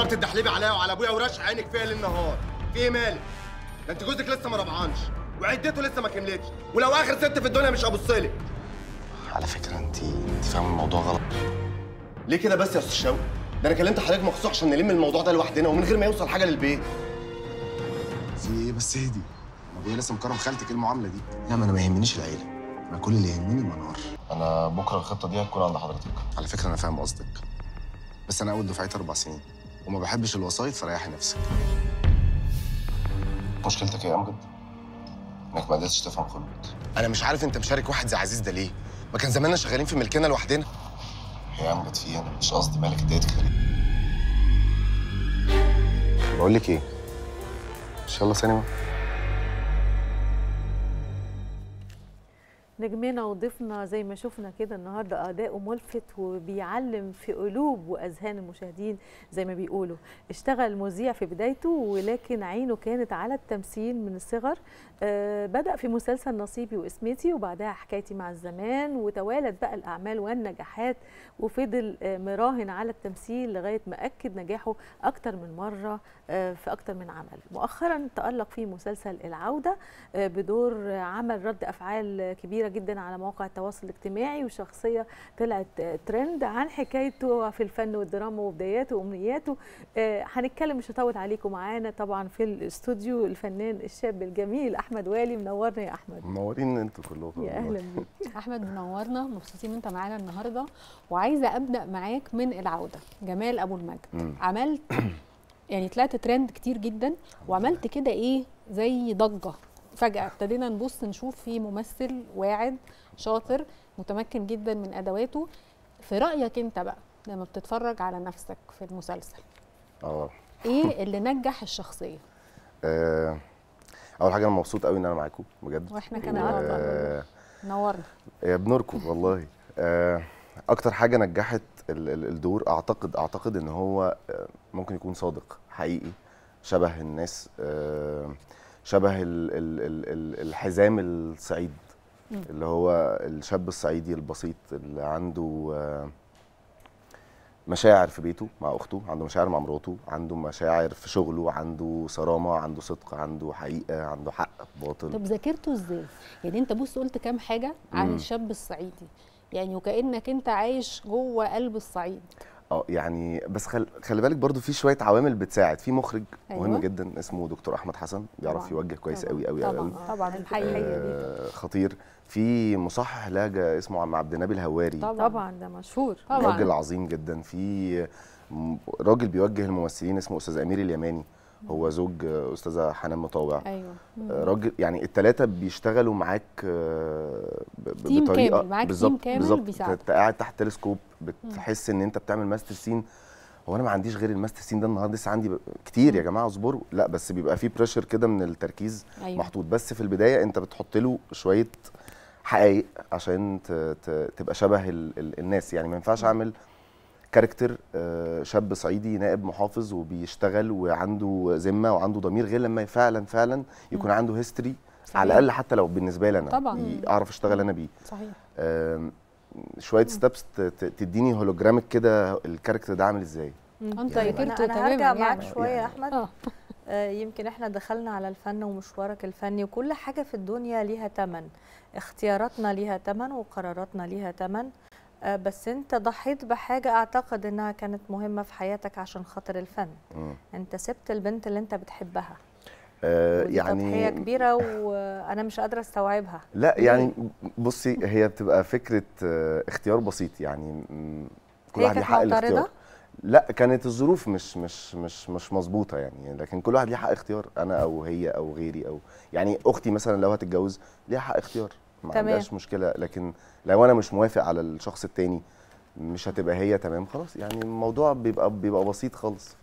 تقعد تدحلبي عليا وعلى ابويا ورش عينك فيها ليل نهار في ايه مالك ده انت جوزك لسه ما ربعانش وعدته لسه ما كملتش ولو اخر ست في الدنيا مش هبص لك على فكره انت انت فاهم الموضوع غلط ليه كده بس يا استاذ شوقي ده انا كلمت حضرتك مخصوص عشان نلم الموضوع ده لوحدنا ومن غير ما يوصل حاجه للبيت في ايه بس اهدي ما ابويا لسه مكرم خالتك ايه المعامله دي لا ما انا ما يهمنيش العيله انا كل اللي يهمني منار انا بكره الخطه دي هتكون عند حضرتك على فكره انا فاهم قصدك بس انا اول دفعتي اربع سنين وما بحبش الوسايط فريحي نفسك مشكلتك ايه يا امجد انك ما قدرتش تفهم خلود انا مش عارف انت مشارك واحد زي عزيز ده ليه ما كان زماننا شغالين في ملكنا لوحدنا يا امجد في إيه؟ انا مش قصدي مالك اتضايقت كده ليه بقول لك ايه ان شاء الله سينما نجمنا وضيفنا زي ما شفنا كده النهارده اداؤه ملفت وبيعلم في قلوب واذهان المشاهدين زي ما بيقولوا اشتغل مذيع في بدايته ولكن عينه كانت على التمثيل من الصغر آه بدا في مسلسل نصيبي واسمتي وبعدها حكايتي مع الزمان وتوالت بقى الاعمال والنجاحات وفضل آه مراهن على التمثيل لغايه ما اكد نجاحه اكتر من مره آه في اكتر من عمل مؤخرا تالق في مسلسل العوده آه بدور عمل رد افعال كبيره جدا على مواقع التواصل الاجتماعي وشخصيه طلعت ترند عن حكايته في الفن والدراما وبداياته وامنياته آه هنتكلم مش هطول عليكم معانا طبعا في الاستوديو الفنان الشاب الجميل احمد والي منورنا يا احمد منورين انتوا كلكم يا اهلا بيك احمد منورنا مبسوطين انت معانا النهارده وعايزه ابدا معاك من العوده جمال ابو المجد مم. عملت يعني طلعت ترند كتير جدا وعملت كده ايه زي ضجه فجاه ابتدينا نبص نشوف في ممثل واعد شاطر متمكن جدا من ادواته في رايك انت بقى لما بتتفرج على نفسك في المسلسل اه ايه اللي نجح الشخصيه آه، اول حاجه انا مبسوط قوي ان انا معاكم بجد واحنا كمان آه، نورنا يا بنوركم والله آه، اكتر حاجه نجحت ال- ال- الدور اعتقد اعتقد ان هو آه، ممكن يكون صادق حقيقي شبه الناس آه، شبه ال ال ال ال الحزام الصعيد مم. اللي هو الشاب الصعيدي البسيط اللي عنده آه، مشاعر في بيته مع اخته عنده مشاعر مع مراته عنده مشاعر في شغله عنده صرامه عنده صدق عنده حقيقه عنده حق باطل طب ذاكرته ازاي؟ يعني انت بص قلت كام حاجه عن مم. الشاب الصعيدي يعني وكانك انت عايش جوه قلب الصعيد اه يعني بس خل... خلي بالك برضو في شويه عوامل بتساعد في مخرج أيوة. مهم جدا اسمه دكتور احمد حسن بيعرف طبعاً. يوجه كويس طبعاً. قوي قوي قوي طبعا طبعا الحقيقه آه خطير في مصحح لهجه اسمه عم عبد النبي الهواري طبعا طبعا ده مشهور طبعا راجل عظيم جدا في م- راجل بيوجه الممثلين اسمه استاذ امير اليماني هو زوج آه، استاذه حنان مطاوع ايوه مم. آه، راجل يعني الثلاثه بيشتغلوا معاك آه، ب- ب- تيم بطريقه كامل، معاك تيم بالظبط كامل بالظبط بيساعدك. انت قاعد تحت تلسكوب بتحس ان انت بتعمل ماستر سين هو انا ما عنديش غير الماستر سين ده النهارده لسه عندي ب- كتير يا جماعه اصبروا لا بس بيبقى في بريشر كده من التركيز أيوة. محطوط بس في البدايه انت بتحط له شويه حقائق عشان ت- ت- تبقى شبه ال ال الناس يعني ما ينفعش اعمل كاركتر آه، شاب صعيدي نائب محافظ وبيشتغل وعنده ذمه وعنده ضمير غير لما فعلا فعلا يكون عنده هيستوري صحيح. على الاقل حتى لو بالنسبه لي انا طبعاً. ي- اعرف اشتغل انا بيه صحيح آم، شويه ستابس تديني هولوجرامك كده الكاركتر ده عامل ازاي انت طيب، ذاكرته انا, أنا تماما هرجع معاك يعني. شويه يا يعني. احمد اه آه، يمكن احنا دخلنا على الفن ومشوارك الفني وكل حاجه في الدنيا ليها تمن اختياراتنا ليها تمن وقراراتنا ليها تمن آه، بس انت ضحيت بحاجه اعتقد انها كانت مهمه في حياتك عشان خاطر الفن مم. انت سبت البنت اللي انت بتحبها آه، ودي تضحيه يعني كبيره وانا مش قادره استوعبها لا ليه؟ يعني بصي هي بتبقى فكره آه، اختيار بسيط يعني م، كل هي واحد ليه كانت حق معترضة؟ الاختيار لا كانت الظروف مش مش مش مش مظبوطه يعني لكن كل واحد ليه حق اختيار انا او هي او غيري او يعني اختي مثلا لو هتتجوز ليها حق اختيار ما تمام. عندهاش مشكله لكن لو انا مش موافق على الشخص التاني مش هتبقى هي تمام خلاص يعني الموضوع بيبقى بيبقى بسيط خالص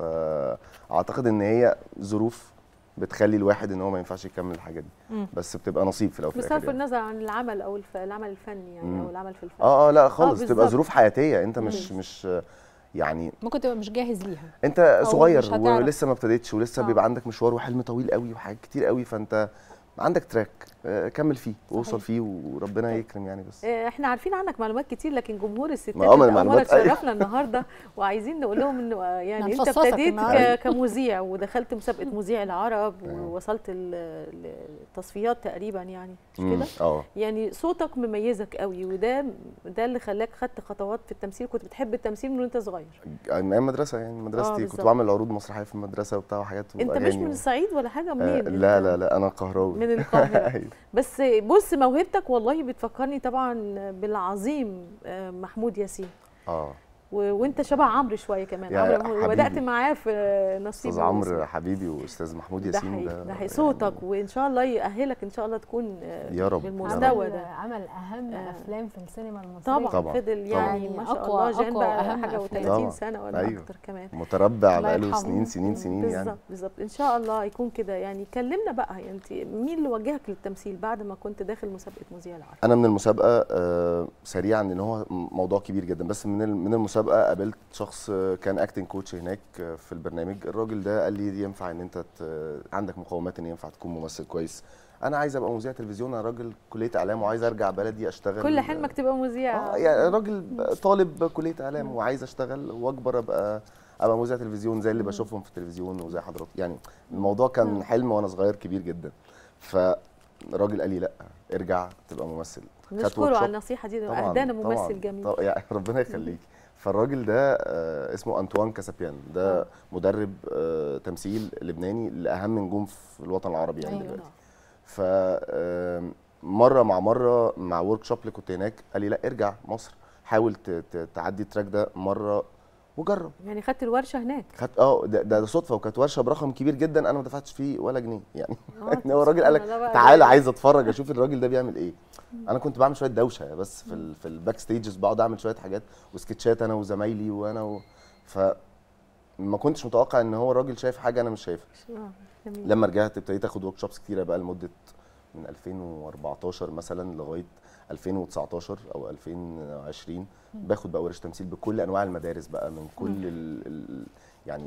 فاعتقد ان هي ظروف بتخلي الواحد ان هو ما ينفعش يكمل الحاجه دي مم. بس بتبقى نصيب في الاول وفي الاخر بصرف يعني. النظر عن العمل او الف... العمل الفني يعني مم. او العمل في الفن اه اه لا خالص تبقى بالظبط. ظروف حياتيه انت مش مش يعني ممكن تبقى مش جاهز ليها انت مش صغير هتعرف. ولسه ما ابتديتش ولسه آه. بيبقى عندك مشوار وحلم طويل قوي وحاجات كتير قوي فانت عندك تراك آه، كمل فيه واوصل صحيح. فيه وربنا يكرم يعني بس آه، احنا عارفين عنك معلومات كتير لكن جمهور الستات ما هو من انت أول مرة المعلومات- أيوة. تشرفنا النهارده وعايزين نقول لهم انه آه، يعني انت هنفصصك ابتديت النهاردة. ك- كمذيع ودخلت مسابقه مذيع العرب أيوة. ووصلت ال- التصفيات تقريبا يعني مش مم، كده؟ اه يعني صوتك مميزك قوي وده ده اللي خلاك خدت خطوات في التمثيل كنت بتحب التمثيل من وانت صغير من ايام مدرسه يعني مدرستي كنت بالظبط. بعمل عروض مسرحيه في المدرسه وبتاع وحاجات انت مش وأغاني من و- الصعيد ولا حاجه منين آه انت لا لا لا انا قهراوي من القاهره أيوة. بس بص موهبتك والله بتفكرني طبعا بالعظيم آه، محمود ياسين اه و... وانت شبه عمرو شويه كمان يا عمرو محمود. حبيبي. وبدات معاه في نصيب استاذ عمرو واسمه. حبيبي واستاذ محمود ده ياسين حقيقي ده ده حقيقي يعني صوتك وان شاء الله يأهلك ان شاء الله تكون آه، يا رب، يا بالمستوى عمل ده عمل اهم آه. افلام في السينما المصريه طبعا, طبعاً، فضل يعني طبعاً. ما شاء أقوى- الله جان أقوى بقى وأهم حاجه أفلام. و30 طبعاً. سنه ولا أيوة. اكتر كمان متربع الله بقاله يرحمه. سنين سنين سنين يعني بالظبط بالظبط ان شاء الله يكون كده يعني كلمنا بقى يعني انت مين اللي وجهك للتمثيل بعد ما كنت داخل مسابقه مذيع العرب انا من المسابقه آه، سريعا ان هو موضوع كبير جدا بس من ال- من المسابقه قابلت شخص آه، كان اكتنج كوتش هناك آه، في البرنامج الراجل ده قال لي ينفع ان انت ت- عندك مقومات ان ينفع تكون ممثل كويس انا عايز ابقى مذيع تلفزيون انا راجل كليه اعلام وعايز ارجع بلدي اشتغل كل حلمك تبقى مذيع اه يعني راجل طالب كليه اعلام وعايز اشتغل واكبر ابقى ابقى مذيع تلفزيون زي اللي بشوفهم في التلفزيون وزي حضرتك يعني الموضوع كان حلم وانا صغير كبير جدا فالراجل قال لي لا ارجع تبقى ممثل خدت نشكره workshop. على النصيحه دي اهدانا ممثل جميل طبعا يعني ربنا يخليك فالراجل ده آه، اسمه انطوان كاسابيان ده آه. مدرب آه، تمثيل لبناني لاهم نجوم في الوطن العربي يعني أيوة. دلوقتي ف آم، مره مع مره مع ورك شوب اللي كنت هناك قال لي لا ارجع مصر حاول ت- ت- تعدي التراك ده مره وجرب يعني خدت الورشه هناك خدت اه ده, ده صدفه وكانت ورشه برقم كبير جدا انا ما دفعتش فيه ولا جنيه يعني آه، ان هو الراجل قال لك سبحان الله بقى. تعالى عايز اتفرج اشوف الراجل ده بيعمل ايه انا كنت بعمل شويه دوشه بس في ال في الباك ستيجز بقعد اعمل شويه حاجات وسكتشات انا وزمايلي وانا و... ف ما كنتش متوقع ان هو الراجل شايف حاجه انا مش شايفها آه، جميل. لما رجعت ابتديت اخد ورك شوبس كتيره بقى لمده من 2014 مثلا لغايه 2019 او 2020 باخد بقى ورش تمثيل بكل انواع المدارس بقى من كل ال ال يعني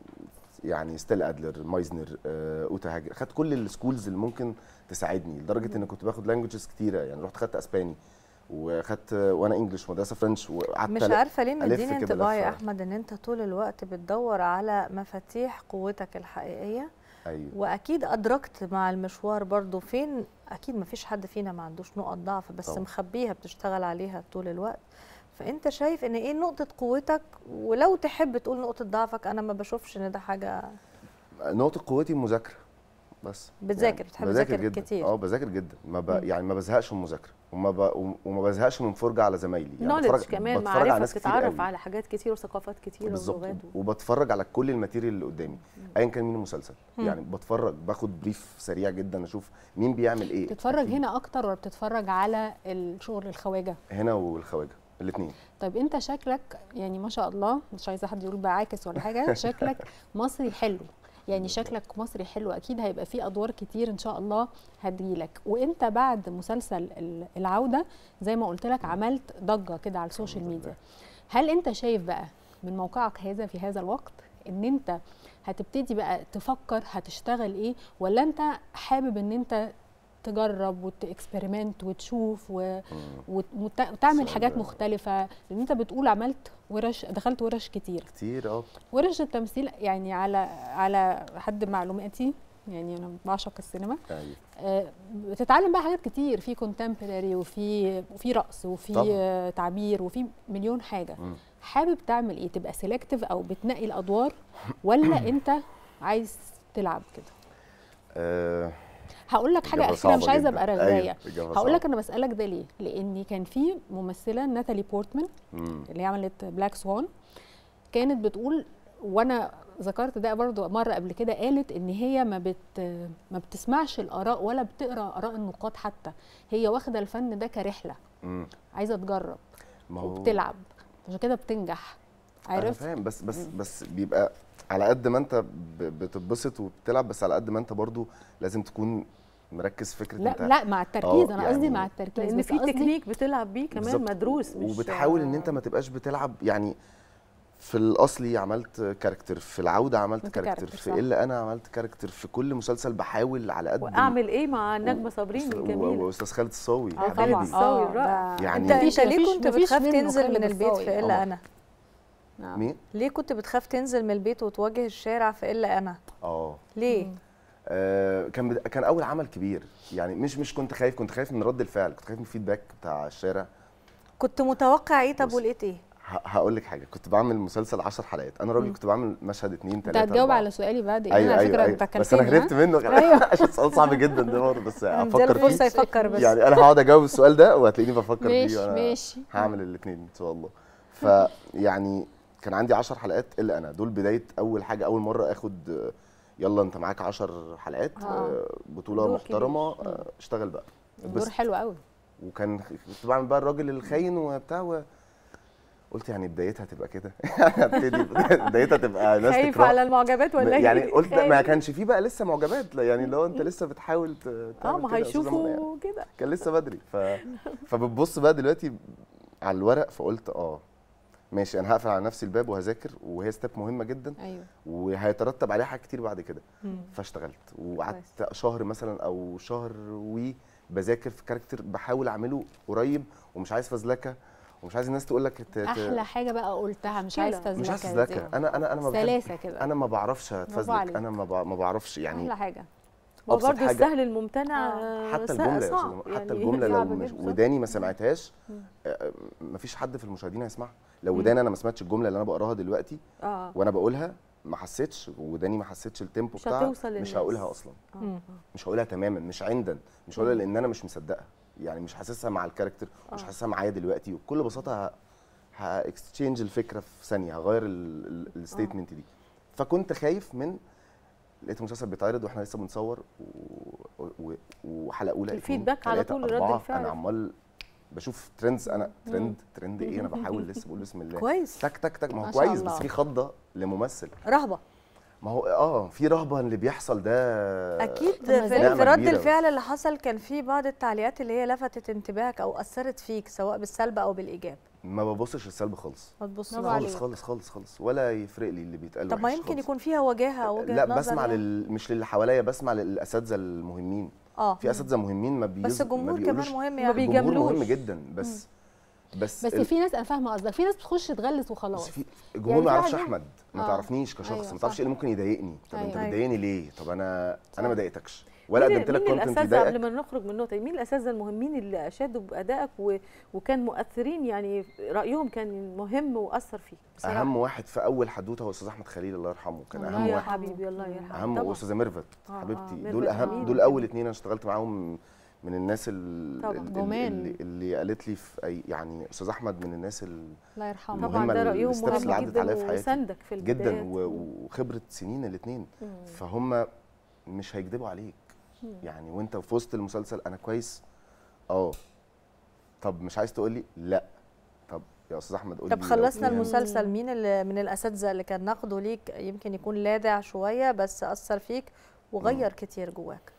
يعني ستيل ادلر مايزنر آه، اوتا هاجر خدت كل السكولز اللي ممكن تساعدني لدرجه ان كنت باخد لانجوجز كتيره يعني رحت خدت اسباني وخدت وانا انجلش مدرسه فرنش وقعدت مش ألف- عارفه ليه ألف مديني كده انطباع يا لفة. احمد ان انت طول الوقت بتدور على مفاتيح قوتك الحقيقيه ايوه واكيد ادركت مع المشوار برضو فين اكيد ما فيش حد فينا ما عندوش نقط ضعف بس طبعا. مخبيها بتشتغل عليها طول الوقت فانت شايف ان ايه نقطه قوتك ولو تحب تقول نقطه ضعفك انا ما بشوفش ان ده حاجه نقطة قوتي المذاكرة بس بتذاكر، بتحب بذاكر تذاكر جدا كتير. اه بذاكر جدا ما ب... مم. يعني ما بزهقش من المذاكرة وما ب... وما بزهقش من فرجة على زمايلي يعني نولج كمان بتفرج على معرفه ناس كتير تتعرف قوي. على حاجات كتير وثقافات كتير بالظبط ولغات و... وبتفرج على كل الماتيريال اللي قدامي ايا كان مين المسلسل مم. يعني بتفرج باخد بريف سريع جدا اشوف مين بيعمل ايه بتتفرج أكيد. هنا اكتر ولا بتتفرج على الشغل الخواجه هنا والخواجه الاثنين طيب انت شكلك يعني ما شاء الله مش عايزه حد يقول بعاكس ولا حاجه شكلك مصري حلو يعني شكلك مصري حلو اكيد هيبقى فيه ادوار كتير ان شاء الله هتجيلك وانت بعد مسلسل ال- العوده زي ما قلت لك عملت ضجه كده على السوشيال ميديا هل انت شايف بقى من موقعك هذا في هذا الوقت ان انت هتبتدي بقى تفكر هتشتغل ايه ولا انت حابب ان انت تجرب وتكسبيرمنت وتشوف و... وت... وت- وتعمل سؤال حاجات ده. مختلفه لان انت بتقول عملت ورش دخلت ورش كتير كتير اه ورش التمثيل يعني على على حد معلوماتي يعني انا بعشق السينما ايوه آه، بتتعلم بقى حاجات كتير في كونتمبراري وفي وفي رقص وفي طبعاً. آه، تعبير وفي مليون حاجه مم. حابب تعمل ايه تبقى سيلكتيف او بتنقي الادوار ولا انت عايز تلعب كده آه، هقول لك حاجه إجابة اخيره مش صعبة عايزه جداً. ابقى أيوة، رغايه إجابة هقول صعبة. لك انا بسالك ده ليه لان كان في ممثله ناتالي بورتمان مم. اللي هي عملت بلاك سوان كانت بتقول وانا ذكرت ده برضو مره قبل كده قالت ان هي ما بت ما بتسمعش الاراء ولا بتقرا اراء النقاد حتى هي واخده الفن ده كرحله مم. عايزه تجرب ما هو وبتلعب عشان كده بتنجح انا عارف فاهم بس بس بس بيبقى على قد ما انت ب- بتتبسط وبتلعب بس على قد ما انت برضو لازم تكون مركز فكره لا انت لا مع التركيز آه، انا قصدي يعني مع التركيز لان بس في قصدي تكنيك بتلعب بيه كمان بالظبط. مدروس مش وبتحاول ان انت ما تبقاش بتلعب يعني في الاصلي عملت كاركتر في العوده عملت عملت كاركتر كاركتر، في صح. الا انا عملت كاركتر في كل مسلسل بحاول على قد واعمل ايه مع النجمه و- صابرين و- الجميله واستاذ خالد الصاوي آه، حبيبي طبعاً. الصاوي الرائع. ده- يعني- انت انت مفيش- ليه مفيش- كنت مفيش بتخاف منه تنزل خالد من البيت الصاوي. في آه. الا انا نعم. مين؟ ليه كنت بتخاف تنزل من البيت وتواجه الشارع في الا انا اه ليه آه، كان بد... كان اول عمل كبير يعني مش مش كنت خايف كنت خايف من رد الفعل كنت خايف من الفيدباك بتاع الشارع كنت متوقع ايه طب بص. ولقيت ايه ه... هقول لك حاجه كنت بعمل مسلسل 10 حلقات انا راجل كنت بعمل مشهد اتنين انت تلاته هتجاوب أربعة. على سؤالي بعد ايوه ايوه على ايوه, فكره أيوة. انت بس انا كلتني، ها؟ هربت منه أيوة. عشان السؤال صعب جدا ده برضه بس اديله افكر فرصه فيه يفكر بس يعني انا هقعد اجاوب السؤال ده وهتلاقيني بفكر فيه ماشي وانا ماشي هعمل الاثنين ان شاء الله فيعني كان عندي 10 حلقات الا انا دول بدايه اول حاجه اول مره اخد آه، يلا انت معاك 10 حلقات آه. آه، بطوله دور محترمه كبير. آه، اشتغل بقى دور اتبسط. حلو قوي وكان كنت بعمل بقى الراجل الخاين وبتاع و... قلت يعني بدايتها تبقى كده هبتدي بدايتها تبقى ناس خايف تكره على المعجبات ولا ايه يعني قلت خايف. ما كانش فيه بقى لسه معجبات لا يعني لو انت لسه بتحاول ت- اه تعمل ما كده يا أستاذة منى يعني. هيشوفوا كده كان لسه بدري ف... فبتبص بقى دلوقتي على الورق فقلت اه ماشي انا هقفل على نفسي الباب وهذاكر وهي ستيب مهمه جدا ايوه وهيترتب عليها حاجات كتير بعد كده مم. فاشتغلت وقعدت شهر مثلا او شهر وي بذاكر في كاركتر بحاول اعمله قريب ومش عايز فزلكه ومش عايز الناس تقول لك ت- ت- احلى حاجه بقى قلتها مش عايز كده. فزلكه مش عايز دي. فزلكه انا انا انا ما بحب سلاسه كده انا ما بعرفش عليك. اتفزلك انا ما بع- ما بعرفش يعني احلى حاجه هو أبسط برضه حاجة. السهل الممتنع آه. آه، حتى سا- الجمله يا صعب أستاذة- حتى يعني الجمله لو صعب مش جدا. وداني ما سمعتهاش ما فيش حد في المشاهدين هيسمعها لو وداني انا ما سمعتش الجمله اللي انا بقراها دلوقتي اه وانا بقولها ما حسيتش وداني ما حسيتش التيمبو مش بتاعها هتوصل مش للناس. هقولها اصلا آه. مم. مش هقولها تماما مش عندا مش هقولها لان انا مش مصدقها يعني مش حاسسها مع الكاركتر مش آه. حاسسها معايا دلوقتي وبكل بساطه هاكستشينج الفكره في ثانيه هغير الستيتمنت دي فكنت خايف من لقيت المسلسل بيتعرض واحنا لسه بنصور و... و... وحلقه اولى اتنين، الفيدباك على تلاتة، طول رد أربعة. الفعل. انا عمال بشوف ترندز انا ترند ترند ايه انا بحاول لسه بقول بسم الله كويس تك تك تك ما ما هو شاء كويس الله. بس في خضه لممثل رهبه ما هو اه في رهبه اللي بيحصل ده اكيد طب ما في, زي- في نعمة رد كبيرة. الفعل اللي حصل كان في بعض التعليقات اللي هي لفتت انتباهك او اثرت فيك سواء بالسلب او بالايجاب ما ببصش للسلب خالص ما تبص برافو لها. عليك. خالص خالص خالص خالص ولا يفرق لي اللي بيتقال طب ما وحش يمكن خالص. يكون فيها وجاهه او وجهه لا نظر بسمع يعني. لل... مش للي حواليا بسمع للاساتذه المهمين اه في اساتذه مهمين ما بيز... بس الجمهور ما كمان بيقولوش- مهم ما يعني بي- الجمهور بيجاملوش. مهم جدا بس بس بس ال- في ناس انا فاهمه قصدك في ناس بتخش تغلس بس وخلاص في الجمهور يعني ما في يعرفش واحد- احمد ما آه. تعرفنيش كشخص أيوة، ما تعرفش صح. ايه اللي ممكن يضايقني طب انت أيوة. بتضايقني ليه طب انا انا ما ضايقتكش ولا مين- قدمت لك مين كونتنت الاساتذه قبل يضايقك ما نخرج من النقطه دي مين الاساتذه المهمين اللي اشادوا بادائك و... وكان مؤثرين يعني رايهم كان مهم واثر فيك بصراحه اهم واحد في اول حدوته هو استاذ احمد خليل الله يرحمه كان الله اهم يا واحد حبيبي الله يرحمه اهم طبعاً. واستاذه ميرفت آه، آه، حبيبتي ميرفت دول اهم جميل دول جدا. اول اتنين انا اشتغلت معاهم من الناس ال- طبعاً. ال- جمال. اللي, اللي قالت لي في أي يعني استاذ احمد من الناس ال- الله يرحمه طبعا المهمة ده رايهم الستبس اللي مهم عدت عليا في جدا حياتي. وساندك في جدا البدايات و- وخبره سنين الاثنين فهم مش هيكذبوا عليك يعني وانت في وسط المسلسل انا كويس اه طب مش عايز تقول لي لا طب يا استاذ احمد قول لي طب لو خلصنا في- المسلسل مين اللي من الاساتذه اللي كان نقده ليك يمكن يكون لاذع شويه بس اثر فيك وغير كتير جواك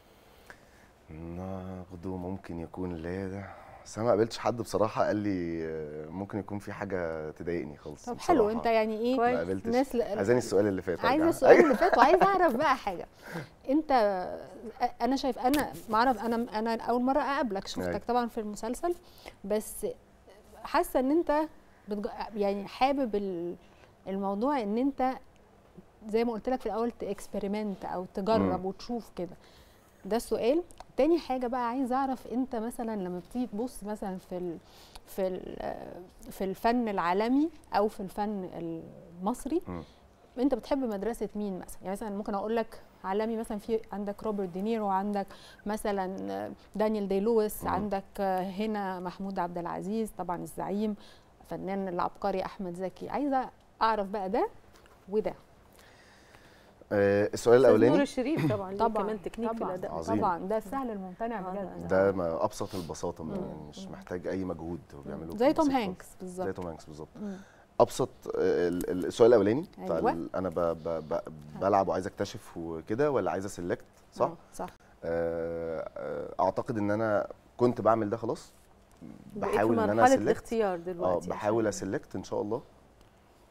ناخده ممكن يكون لا ده بس انا ما قابلتش حد بصراحه قال لي آه، ممكن يكون في حاجه تضايقني خالص طب حلو بصراحة. انت يعني ايه ما قابلتش ناس ل- عايزاني السؤال اللي فات عايزه أرجع. السؤال اللي فات وعايزه اعرف بقى حاجه انت انا شايف انا معرف انا انا اول مره اقابلك أيوة. شفتك طبعا في المسلسل بس حاسه ان انت بتج... يعني حابب ال- الموضوع ان انت زي ما قلت لك في الاول تاكسبيرمنت او تجرب مم. وتشوف كده ده السؤال تاني حاجه بقى عايزه اعرف انت مثلا لما بتيجي تبص مثلا في ال في ال في الفن العالمي او في الفن المصري مم. انت بتحب مدرسه مين مثلا يعني مثلا ممكن اقول لك عالمي مثلا في عندك روبرت دينيرو عندك مثلا دانيال دي لويس مم. عندك هنا محمود عبد العزيز طبعا الزعيم فنان العبقري احمد زكي عايزه اعرف بقى ده وده آه، السؤال أستاذ نور الاولاني الشريف طبعا ليه طبعا كمان تكنيك في طبعا الاداء عظيم. طبعا ده السهل الممتنع آه، بجد ده ما ابسط البساطه من يعني مش محتاج اي مجهود هو بيعمله زي توم بسيط هانكس خالص. بالظبط. زي توم هانكس بالظبط مم. ابسط آه، ال- ال- السؤال الاولاني بتاع أيوة. ال- انا ب ب ب بلعب وعايز اكتشف وكده ولا عايز اسلكت صح آه، صح آه، آه، اعتقد ان انا كنت بعمل ده خلاص بقيت بحاول في ان انا مرحله اسلكت الاختيار اه دلوقتي بحاول عشان- اسلكت ان شاء الله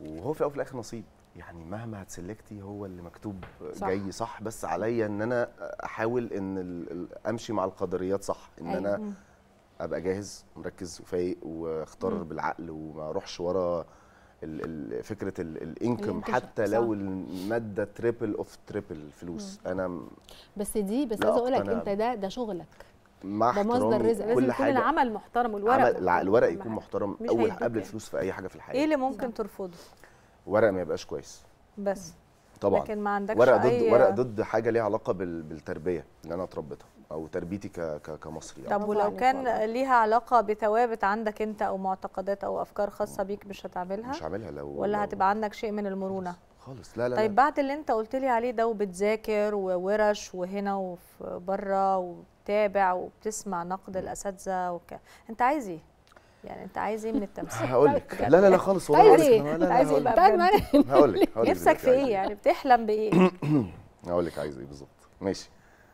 وهو في الاول وفي الاخر نصيب يعني مهما هتسلكتي هو اللي مكتوب صح. جاي صح بس عليا ان انا احاول ان ال- ال- امشي مع القدريات صح ان أيوة. انا ابقى جاهز ومركز وفايق واختار مم. بالعقل وما اروحش ورا ال- ال- فكره ال- الانكم الانكشاف، حتى صح. لو الماده تريبل اوف تريبل فلوس انا م- بس دي بس لا عايزه اقول لك أقتنع. انت ده ده شغلك مع ده مصدر احترامي رزق. لازم كل يكون حاجه العمل محترم والورق عمل محترم. الورق أهم يكون حاجة. محترم مش اول هيدوك قبل يعني. الفلوس في اي حاجه في الحياه ايه اللي ممكن ترفضه ورق ما يبقاش كويس بس طبعا لكن ما عندكش ورق ضد اي ورق ضد حاجه ليها علاقه بال... بالتربيه اللي انا اتربيتها او تربيتي ك... ك... كمصري يعني. طب برافو ولو عليك كان والله. ليها علاقه بثوابت عندك انت او معتقدات او افكار خاصه بيك مش هتعملها مش هعملها لو ولا لو- هتبقى عندك شيء من المرونه خالص لا لا طيب لا. بعد اللي انت قلت لي عليه ده وبتذاكر وورش وهنا وفي بره وبتابع وبتسمع نقد الاساتذه وك... انت عايز ايه يعني انت عايز ايه من التمثيل هقول لك لا لا لا خالص والله عايز هقول لك. ايه؟ لا لا عايز ايه هقول بقى لك. قاعد معانا هقول لك هقول لك نفسك دلوقتي في عايز ايه يعني بتحلم بايه هقول لك عايز ايه بالظبط ماشي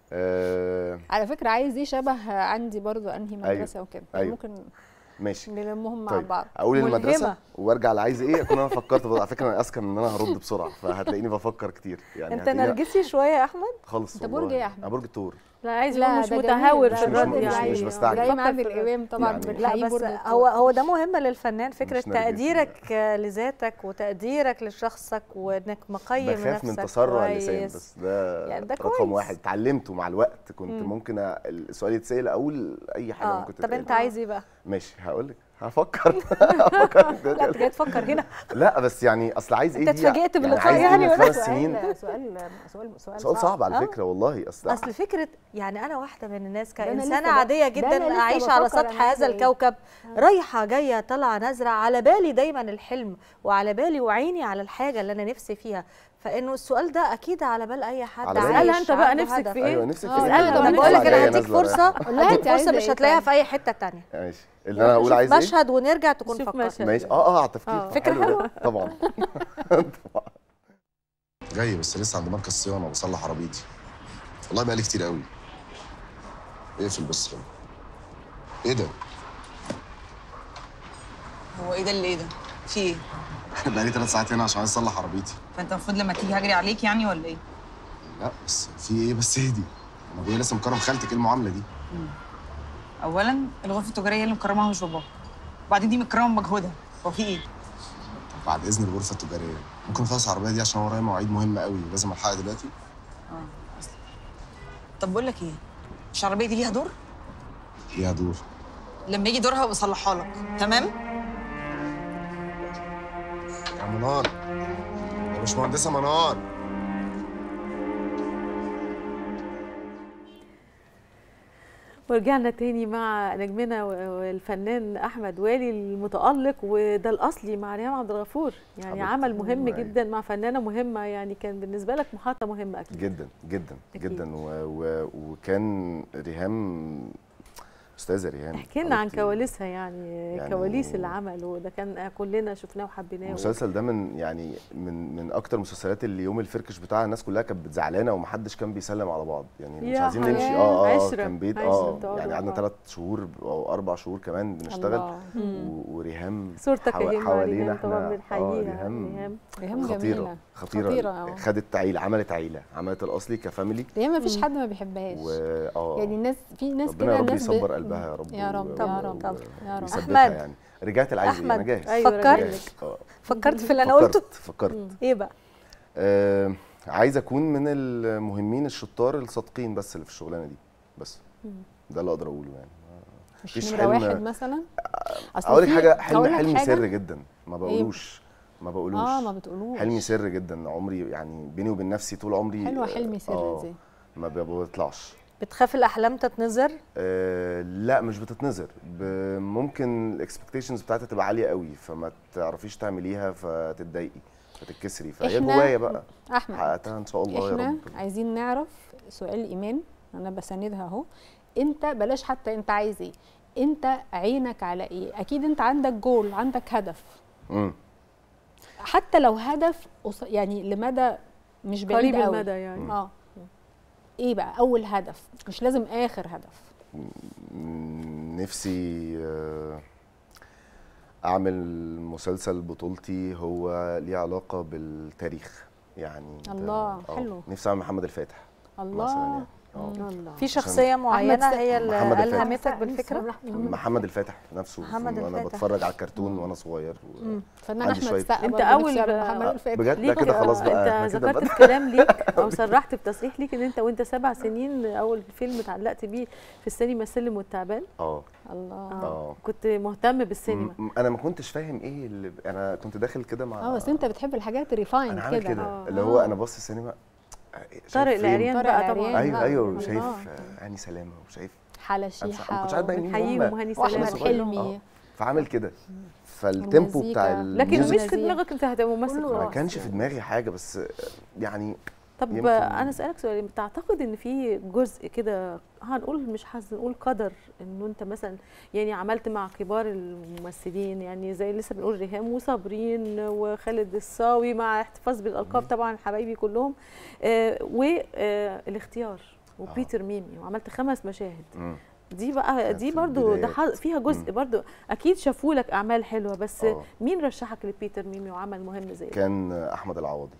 آه على فكره عايز دي شبه عندي برضو انهي مدرسه وكده يعني أيوة. ممكن ماشي نلمهم مع طيب بعض اقول ملهمة. المدرسه وارجع لعايز ايه اكون انا فكرت على فكره انا اذكى من ان انا هرد بسرعه فهتلاقيني بفكر كتير يعني انت هتلاقيني- نرجسي شويه يا احمد خالص أنت برج والله. إيه يا أحمد؟ انا برج الثور لا عايز لا يكون مش ده جميل، متهور ده في مش- الرد مش- يعني مش بستعجل. ابراهيم فكر عامل في- امام طبعا يعني- لا بنحييه بس برضو هو هو ده مهم للفنان فكره مش نرجسي، تقديرك لذاتك وتقديرك لشخصك وانك مقيم بخاف من نفسك تسرع اللسان كويس. بس ده, يعني ده رقم كويس. واحد اتعلمته مع الوقت كنت مم. ممكن أ- السؤال يتسال اقول اي حاجه اه ممكن طب تتقال. انت عايز ايه بقى ماشي هقول لك هفكر هفكر لا انت جاي تفكر هنا لا بس يعني اصل عايز ايه انت دي اتفاجئت يعني باللقاء عايز يعني إيه من ولا خمس سنين سؤال سؤال سؤال سؤال سؤال صعب على آه. فكره والله اصل اصل فكره يعني انا واحده من الناس ده أنا كانسانه لسه ب- عاديه ده أنا جدا لسه اعيش على بفكر سطح أنا عايزة هذا إيه. الكوكب رايحه جايه طالعه نازله على بالي دايما الحلم وعلى بالي وعيني على الحاجه اللي انا نفسي فيها فانه السؤال ده اكيد على بال اي حد على بالي. عايش اسالها انت بقى عنده نفسك هدف. في ايوه ايه نفسي آه، في اسألها إيه؟ طب انا أنت بقول لك طالعة انا جاية هديك نازلة فرصه رايحة. قول لها هديك أنت عايزة فرصه مش إيه هتلاقيها طيب؟ في اي حته تانية ماشي اللي انا هقول نشوف عايز ايه مشهد ونرجع تكون شوف فكرت مشهد. ماشي اه اه على التفكير آه. فكرة حلو ده. طبعا طبعا جاي بس لسه عند مركز صيانه بصلح عربيتي والله بقالي كتير قوي اقفل بس كده ايه ده؟ هو ايه ده اللي ايه ده؟ في ايه؟ بقالي ثلاث ساعات هنا عشان عايز اصلح عربيتي فانت المفروض لما تيجي هجري عليك يعني ولا ايه؟ لا بس في ايه بس اهدي انا ابويا لسه مكرم خالتك ايه المعامله دي؟ اولا الغرفه التجاريه هي اللي مكرمها مش باباها وبعدين دي مكرمه بمجهودها هو في ايه؟ طب بعد اذن الغرفه التجاريه ممكن اخلص العربيه دي عشان ورايا مواعيد مهمه قوي ولازم الحقها دلوقتي اه اصلا طب بقول لك ايه؟ مش العربيه دي ليها دور؟ ليها دور لما يجي دورها بصلحها لك تمام؟ يا منار يا باشمهندسه منار ورجعنا تاني مع نجمنا والفنان احمد والي المتالق وده الاصلي مع ريهام عبد الغفور يعني حبيبتي. عمل مهم أيوة. جدا مع فنانه مهمه يعني كان بالنسبه لك محطه مهمه اكيد جدا جدا أكيد. جدا و... و... وكان ريهام استاذه ريهام احكي لنا عن حبيبتي. كواليسها يعني, يعني- كواليس العمل وده كان كلنا شفناه وحبيناه المسلسل ده من يعني من من اكتر المسلسلات اللي يوم الفركش بتاعها الناس كلها كانت زعلانه ومحدش كان بيسلم على بعض يعني مش يا عايزين حياة. نمشي اه اه عشرة. كان بيت عشرة اه بتقعدوا يعني قعدنا آه. ثلاث شهور او اربع شهور كمان بنشتغل الله. و... وريهام صورتك حوا- يا جماعه حوالينا ريهام طبعا احنا- بنحييها آه، ريهام ريهام ريهام خطيره جميله خطيره, خطيرة، آه. خدت عيله عملت عيله عملت الاصلي كفاميلي هي ما فيش حد ما بيحبهاش و اه يعني الناس في ناس ربنا كده يا رب الناس ب- يصبر قلبها يا رب يا رب و- يا طبعاً، رب طبعاً. يا رب ويثبتها أحمد. يعني رجعت اللي عايز ايه انا أحمد. جاهز أيوة، فكرت؟ جاهز. اه فكرت في اللي انا قلته فكرت فكرت ايه بقى آه عايز اكون من المهمين الشطار الصادقين بس اللي في الشغلانه دي بس ده اللي اقدر اقوله يعني مش مفيش نمره حلم- واحد مثلا أصل اقول لك في- حاجه حلم هقول لك حلمي حاجة. سر جدا ما بقولوش ما بقولوش اه ما بتقولوش حلمي سر جدا عمري يعني بيني وبين نفسي طول عمري حلوه آه، حلمي سر آه، دي ما ب- بيطلعش بتخاف الاحلام تتنظر آه لا مش بتتنظر ب- ممكن الاكسبكتيشنز بتاعتها تبقى عاليه قوي فما تعرفيش تعمليها فتتضايقي فتتكسري فهي إحنا- جوايا بقى احمد حققتها ان شاء الله يا احنا رب عايزين نعرف سؤال ايمان انا بساندها اهو انت بلاش حتى انت عايز ايه انت عينك على ايه اكيد انت عندك جول عندك هدف امم حتى لو هدف قص- يعني لمدى مش بعيد قريب قوي المدى يعني اه ايه بقى اول هدف مش لازم اخر هدف نفسي آه، اعمل مسلسل بطولتي هو ليه علاقه بالتاريخ يعني ده- الله، آه، حلو. نفسي اعمل محمد الفاتح مثلا الله يعني آه. الله في شخصيه معينه س- هي اللي محمد الفاتح. الهمتك بالفكره محمد الفاتح نفسه محمد وانا الفاتح. بتفرج على الكرتون وانا صغير و... فنان عندي احمد شوية- السقا أنت برضه أول نفسي أبقى بقى- محمد الفاتح بجد لا ليك كده خلاص آه، بقى انت إحنا كده ذكرت بدأ. في كلام ليك او صرحت بتصريح ليك ان انت وانت سبع سنين اول فيلم اتعلقت بيه في السينما السلم والتعبان اه الله اه كنت مهتم بالسينما م- انا ما كنتش فاهم ايه اللي انا كنت داخل كده مع اه بس انت بتحب الحاجات الريفايند انا عامل كده كده آه. اللي هو انا باص السينما شايف طارق فين؟ العريان طارق بقى العريان. طبعا ايوه آه. ايوه الله. شايف آه، هاني سلامه وشايف حالة أنا مش- أنا ما شيحة كنتش عارف بقى مين بنحييهم هم. وهاني واحمد سلامه حلمي آه. فعامل كده فالتيمبو والمزيكا. بتاع لكن الميوزك مش في دماغك انت هتبقى ممثل كله ما خلاص كانش في يعني. دماغي حاجه بس يعني طب يمكن- انا اسالك سؤال تعتقد ان في جزء كده هنقول مش حظ نقول قدر انه انت مثلا يعني عملت مع كبار الممثلين يعني زي لسه بنقول ريهام وصابرين وخالد الصاوي مع احتفاظ بالالقاب طبعا حبايبي كلهم آه والاختيار وبيتر ميمي وعملت خمس مشاهد مم. دي بقى كانت دي في برضو ده البدايات. حظ- فيها جزء مم. برضو اكيد شافوا لك اعمال حلوه بس آه. مين رشحك لبيتر ميمي وعمل مهم زي ده كان احمد العوضي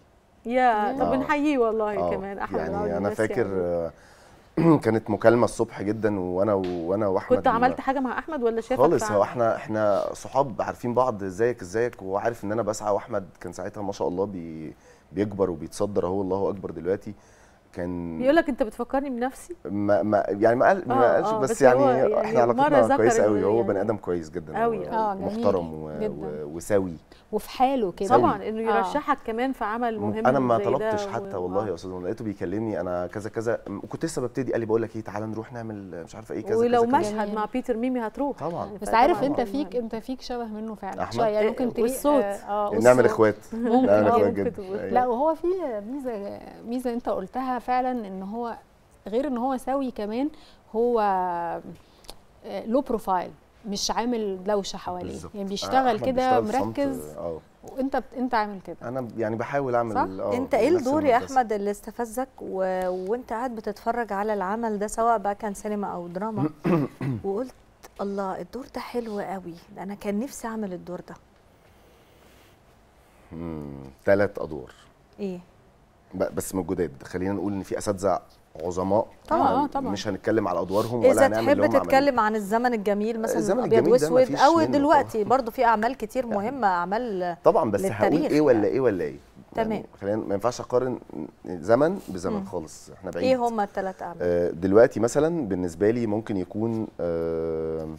يا طب آه. بنحييه والله آه، كمان احمد العوضي يعني انا الناس فاكر يعني. آه، كانت مكالمه الصبح جدا وانا وانا واحمد كنت عملت حاجه مع احمد ولا شافك خالص في هو عمل؟ احنا احنا صحاب عارفين بعض ازيك ازيك وهو عارف ان انا بسعى واحمد كان ساعتها ما شاء الله بي بيكبر وبيتصدر اهو الله اكبر دلوقتي كان بيقول لك انت بتفكرني بنفسي ما, ما يعني ما قال آه، ما قالش آه، بس, بس يعني, هو يعني احنا مرة علاقتنا ذكر كويسه قوي إن هو يعني- بني ادم كويس جدا أوي، و- آه، جميل ومحترم و- جدا. و- وسوي وفي حاله كده طبعا انه آه. يرشحك كمان في عمل مهم انا ما زي ده طلبتش و- حتى و- والله يا استاذ لقيته بيكلمني انا كذا كذا كنت لسه ببتدي قال لي بقول لك ايه تعالى نروح نعمل مش عارفه ايه كذا ولو كذا كذا. مشهد جميل. مع بيتر ميمي هتروح طبعا. يعني بس فطبعاً عارف انت مهم. فيك انت فيك شبه منه فعلا أحمد؟ شويه يعني إيه، ممكن تلاقيه والصوت. اه آه، نعمل والصوت. اخوات ممكن نعمل آه، اخوات ممكن جدا تقول. أيوة. لا وهو في ميزه ميزه انت قلتها فعلا ان هو غير ان هو سوي كمان هو لو بروفايل مش عامل دوشه حواليه بالظبط. يعني آه، بيشتغل أحمد كده بيشتغل صمت، مركز اه وانت بت- انت عامل كده انا يعني بحاول اعمل صح؟ آه، انت ايه نفس الدور يا المدرسة. احمد اللي استفزك و... وانت قاعد بتتفرج على العمل ده سواء بقى كان سينما او دراما وقلت الله الدور ده حلو قوي ده انا كان نفسي اعمل الدور ده ثلاث ادوار ايه ب- بس من الجداد خلينا نقول ان في اساتذه عظماء طبعا، أنا آه، طبعا. مش هنتكلم على ادوارهم ولا اذا هنعمل اللي تحب هم عملوه. تتكلم عن الزمن الجميل مثلا الزمن ابيض الجميل ده واسود مفيش او منه دلوقتي برضو في اعمال كتير مهمه اعمال طبعا بس هقول للتاريخ ايه ولا يعني. ايه ولا ايه تمام. يعني خلينا ما ينفعش اقارن زمن بزمن خالص احنا بعيد ايه هما الثلاث اعمال آه، دلوقتي مثلا بالنسبه لي ممكن يكون آه،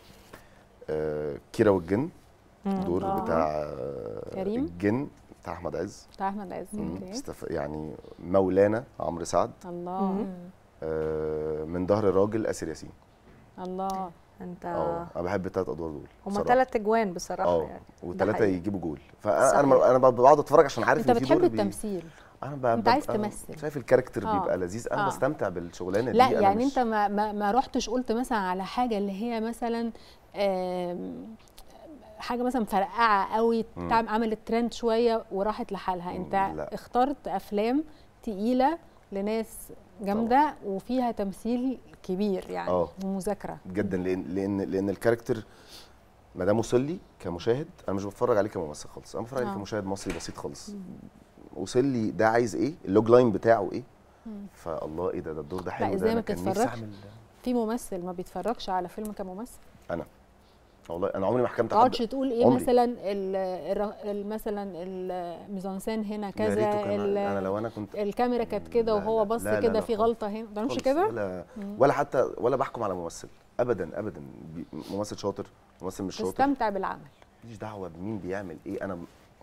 آه، كيرة والجن دور الله. بتاع آه، كريم. الجن بتاع احمد عز بتاع احمد عز مم. اوكي استف... يعني مولانا عمرو سعد الله آه، من ظهر الراجل اسر ياسين الله انت اه انا بحب الثلاث ادوار دول هما بصراحة. ثلاث اجوان بصراحه اه يعني وثلاثه حقيقي. يجيبوا جول فانا صحيح. انا انا بقعد اتفرج عشان عارف انت ان في دور بتحب بي- التمثيل انا ب... أنت عايز ببقى تمثل. شايف الكاركتر آه. بيبقى لذيذ انا آه. بستمتع بالشغلانه لا دي أنا يعني مش... انت ما ما, ما رحتش قلت مثلا على حاجه اللي هي مثلا آم، حاجه مثلا فرقعه قوي مم. تعم- عملت ترند شويه وراحت لحالها انت لا. اخترت افلام تقيله لناس جامده وفيها تمثيل كبير يعني آه. ومذاكره جدا لان لان لان الكاركتر ما دام وصل لي كمشاهد انا مش بتفرج عليه كممثل خالص انا بتفرج عليه آه. كمشاهد مصري بسيط خالص وصل لي ده عايز ايه اللوج لاين بتاعه ايه فالله ايه ده ده الدور ده حلو إزاي ده ما انا كان نفسي بتتفرجش؟ اعمل في ممثل ما بيتفرجش على فيلم كممثل انا والله انا عمري ما حكمت ما حد تقعدش تقول ايه عمري. مثلا ال ال مثلا الميزانسين هنا يا كذا ريته كان ال- انا لو انا كنت الكاميرا كانت كده لا، وهو لا، بص لا، لا، كده لا في خالص. غلطه هنا ما بتعملش خالص كده ولا ولا حتى ولا بحكم على ممثل ابدا ابدا بي- ممثل شاطر ممثل مش شاطر تستمتع بالعمل ماليش دعوه بمين بيعمل ايه انا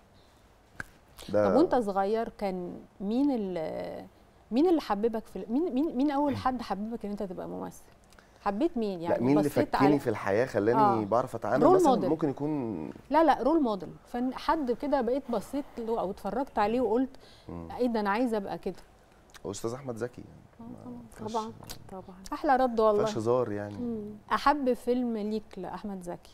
ده طب وانت صغير كان مين اللي مين اللي حببك في ال- مين مين مين اول حد حببك ان انت تبقى ممثل حبيت مين يعني لا مين اللي بصيت فكني على- في الحياه خلاني آه. بعرف اتعامل رول مثلا موديل. ممكن يكون لا لا رول موديل فن حد كده بقيت بصيت له او اتفرجت عليه وقلت ايه ده انا عايزه ابقى كده استاذ احمد زكي يعني ما فيهاش- طبعا طبعا احلى رد ما والله فيهاش هزار يعني احب فيلم ليك لاحمد زكي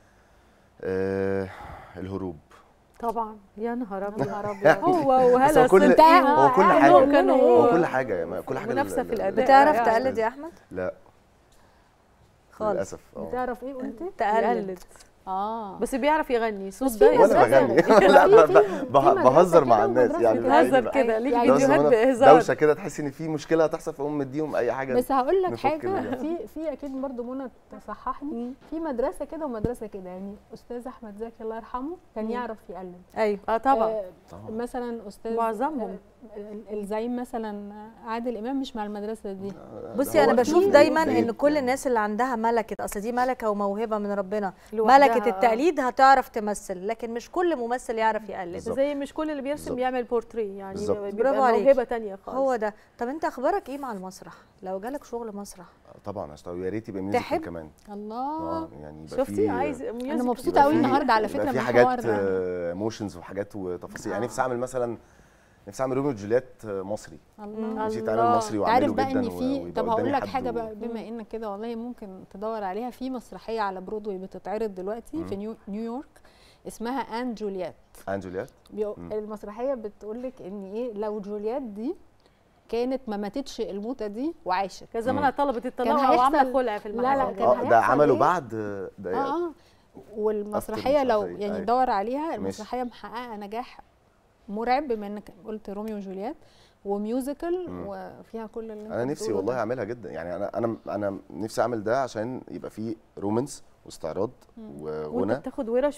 آه الهروب طبعا يا نهار ابيض نهار ابيض هو بس وهلا هو كل صدقي هو كل كلهم حاجه كانوا هو كل حاجه ما- كل حاجه منافسة ال- في ال- الأداء. بتعرف يعني. تقلد يا احمد لا خالص للاسف اه بتعرف ايه قلت تقلد يقلد اه بس بيعرف يغني صوت بس ده في وانا يا مدرسة- بغني لا ب- ب- في به- مدرسة بهزر كده مع الناس ومدرسة يعني كده. بعيد بتهزر بقى. كده ليك يعني ده بس فيديوهات وانا بهزار دوشه كده تحس ان في مشكله هتحصل فاقوم مديهم اي حاجه بس هقول لك نفك حاجه ال- في في اكيد برضو منى تصححني في مدرسه كده ومدرسه كده يعني استاذ احمد زكي الله يرحمه كان مم. يعرف يقلد ايوه اه طبعا آه طبعا. مثلا استاذ معظمهم. آه، ال- الزعيم مثلا عادل امام مش مع المدرسه دي بصي هو انا أكيد بشوف في- دايما في- ان كل يعني الناس اللي عندها ملكه اصل دي ملكه وموهبه من ربنا لوحدها، ملكه آه. التقليد هتعرف تمثل لكن مش كل ممثل يعرف يقلد بالظبط. زي مش كل اللي بيرسم بالظبط. بيعمل بورتريه يعني بالظبط. بيبقى برافو عليك. موهبه تانية خالص هو ده طب انت اخبارك ايه مع المسرح لو جالك شغل مسرح طبعا اشتغل ويا ريت يبقى ميوزيكال تحب؟ كمان الله اه يعني يبقى شفتي في- عايز انا ميوزك مبسوطه يبقى قوي في- النهارده على يبقى فكره في من حاجات حوار موشنز وحاجات وتفاصيل يعني نفسي اعمل مثلا نفسي اعمل روميو وجوليت مصري الله نفسي الله. يتعمل مصري انت واعمله عارف بقى جدا ان و- في ويبقى طب هقول قدامي لك حد حاجه و- بقى بما انك كده والله ممكن تدور عليها في مسرحيه على برودواي بتتعرض دلوقتي في نيو- نيويورك اسمها ان جولييت ان جولييت بيقو- مم. المسرحيه بتقول لك ان ايه لو جولييت دي كانت ما ماتتش الموتة دي وعايشه كان زمانها طلبت الطلاق كان او عامله هيحصل- خلع في لا، المحل لا، كان اه ده هيحصل عملوا إيه؟ بعد ده اه اه والمسرحيه لو المسرحية، يعني أيوة. دور عليها المسرحيه محققه نجاح مرعب بما انك قلت روميو وجولييت وميوزيكال مم. وفيها كل اللي انا انت نفسي بتقوله والله ده. اعملها جدا يعني انا انا انا نفسي اعمل ده عشان يبقى فيه رومانس واستعراض وانت وغنى بتاخد ورش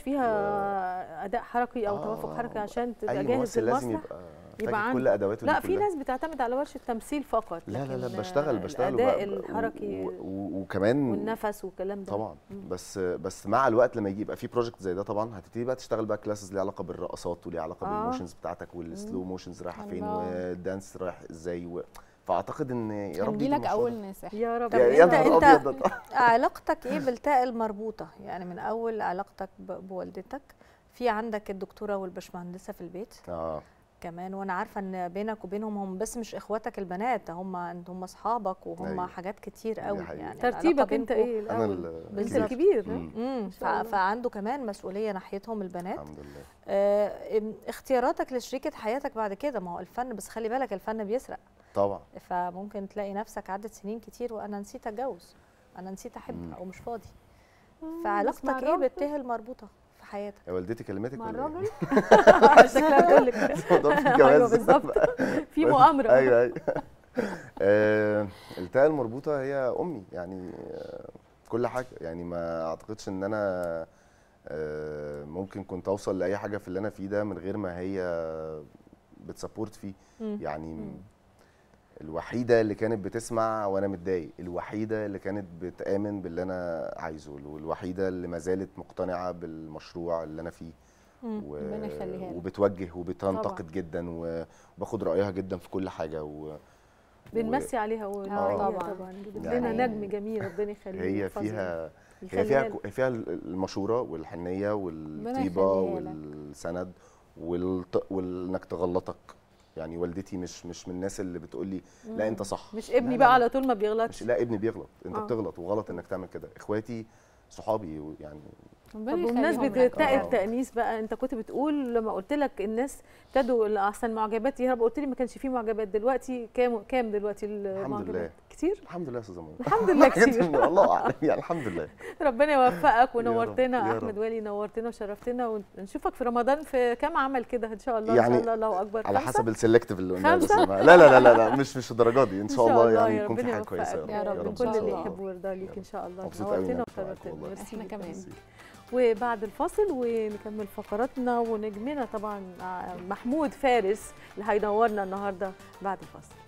فيها اداء حركي او آه، توافق حركي عشان تبقى اي جاهز ممثل لازم للمسرح يبقى يبقى فاكر عنده- كل ادواته لا دي في كلها. ناس بتعتمد على ورشه تمثيل فقط لا لا لا لكن، بشتغل آه، بشتغل الاداء وب- و- الحركي و- و- وكمان والنفس والكلام ده طبعا بس بس مع الوقت لما يجي يبقى في بروجكت زي ده طبعا هتبتدي بقى تشتغل بقى كلاسز ليها علاقه بالرقصات وليها علاقه آه. بالموشنز بتاعتك والسلو موشنز رايحه فين الله. والدانس رايح ازاي و... فاعتقد ان يا رب هنجي يجي لك المشروع اول ده. ناس يا رب طب يا يا أنت- نهار أنت- ابيض ده. علاقتك ايه بالتاء المربوطه يعني من اول علاقتك ب- بوالدتك في عندك الدكتوره والبشمهندسه في البيت اه كمان وانا عارفه ان بينك وبينهم هم بس مش اخواتك البنات هم هم اصحابك وهم أيوة. حاجات كتير دي قوي حقيقة. يعني العلاقة ترتيبك انت بينكم- ايه انا الاول ال- انت بالظبط. الكبير ها؟ مم. امم شاء الله. فعنده كمان مسؤوليه ناحيتهم البنات الحمد لله آه ام- اختياراتك لشريكه حياتك بعد كده ما هو الفن بس خلي بالك الفن بيسرق طبعا فممكن تلاقي نفسك عدت سنين كتير وانا نسيت اتجوز انا نسيت احب مم. او مش فاضي بس مع فعلاقتك ايه الراجل- بالته المربوطه في حياتك يا والدتي كلمتك مع ولا إيه؟ الراجل شكلها بتقول لك الموضوع فيه ايوه جواز بالظبط في مؤامره ايوه ايوه آه، التاء المربوطه هي امي يعني آه، كل حاجه يعني ما اعتقدش ان انا آه، ممكن كنت اوصل لاي حاجه في اللي انا فيه ده من غير ما هي بتسبورت فيه مم. يعني الوحيده اللي كانت بتسمع وانا متضايق الوحيده اللي كانت بتامن باللي انا عايزه والوحيده اللي ما زالت مقتنعه بالمشروع اللي انا فيه مم. و... ربنا يخليها لك. وبتوجه وبتنتقد طبعا. جدا و- وباخد رايها جدا في كل حاجه و... بنمسي عليها آه، ونحييها طبعا. طبعا جبت يعني لنا نجم جميل ربنا يخليه هي ويحفظه. فيها هي يخليها فيها لنا. كو- فيها المشوره والحنيه والطيبه يخليها لك. والسند والط... وانك تغلطك يعني والدتي مش مش من الناس اللي بتقول لي لا انت صح مش لا، ابني لا، بقى لا. على طول ما مش بيغلطش لا ابني بيغلط انت آه. بتغلط وغلط انك تعمل كده اخواتي صحابي يعني ربنا طب يخليهم بمناسبة لك. تاء آه. التأنيس بقى انت كنت بتقول لما قلت لك الناس ابتدوا احسن معجبات يهرب قلت لي ما كانش فيه معجبات دلوقتي كام كام دلوقتي المعجبات لله. كتير الحمد لله يا استاذه منى الحمد لله كتير الله اعلم يعني الحمد لله ربنا يوفقك رب، ونورتنا يا احمد رب. والي نورتنا وشرفتنا ونشوفك في رمضان في كام عمل كده ان شاء الله ان يعني شاء الله الله اكبر على خمسة؟ حسب السلكتيف اللي قلناه بس خمسة؟ ما- لا لا لا لا لا مش مش الدرجات دي ان شاء الله يعني يا يكون في ربنا حاجه كويسه يوفقك يا رب، من إن كل شاء اللي الله. يحب ويرضى ليك ان شاء الله مبسوط قوي نورتنا إنك معاك وشرفتنا والله. ميرسي إحنا جداً. كمان. ميرسي. وبعد الفاصل ونكمل فقراتنا ونجمنا طبعا محمود فارس اللي هينورنا النهارده بعد الفاصل